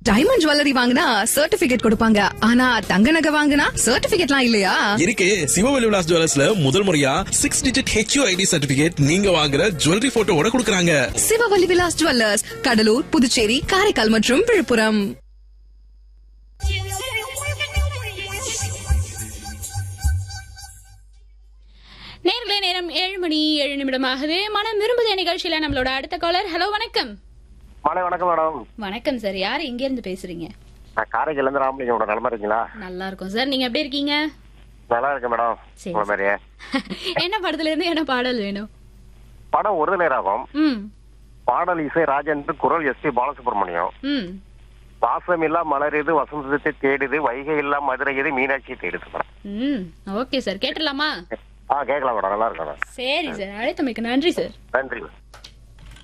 Diamond jewellery வாங்கினா certificate கொடுப்பாங்க ஆனா தங்க நகை வாங்கினா சர்டிபிகேட்லாம் இல்லையா இருக்கு சிவவெளி விலாஸ் ஜுவல்லர்ஸ்ல முதல் முறையா six digit HU ID certificate நீங்க வாங்குற ஜுவல்லரி போட்டோவோட கொடுக்கறாங்க சிவவல்லி விலாஸ் ஜுவல்லர்ஸ் கடலூர் புதுச்சேரி காரைக்கால் மற்றும் விழுப்புரம் நேர்களே நேரம் ஏழு மணி ஏழு நிமிடமாகுது மனம் விரும்புதே நிகழ்ச்சியில நம்மளோட அடுத்த காலர் ஹலோ வணக்கம் மாலை வணக்கம் மேடம் வணக்கம் சார் யார் எங்க இருந்து பேசுறீங்க நான் காரைக்கால இருந்து ராமலிங்கோட நலமா இருக்கீங்களா நல்லா இருக்கும் சார் நீங்க எப்படி இருக்கீங்க நல்லா இருக்கேன் மேடம் சரி. உங்களை மாதிரியே என்ன படத்துல இருந்து என்ன பாடல் வேணும் படம் ஒரு நேராகும் ம் பாடல் இசை ராஜேந்திர குரல் எஸ் பி பாலசுப்ரமணியம் ம் பாசமில்லா மலருது வசந்தத்தை தேடுது வைகை இல்லா மதுரை இது மீனாட்சி தேடுது மேடம் ம் ஓகே சார் கேட்டுடலாமா ஆ கேட்கலாம் மேடம் நல்லா இருக்கேன் மேடம். சரி சார் அழைத்தமைக்கு நன்றி சார் நன்றி மேடம்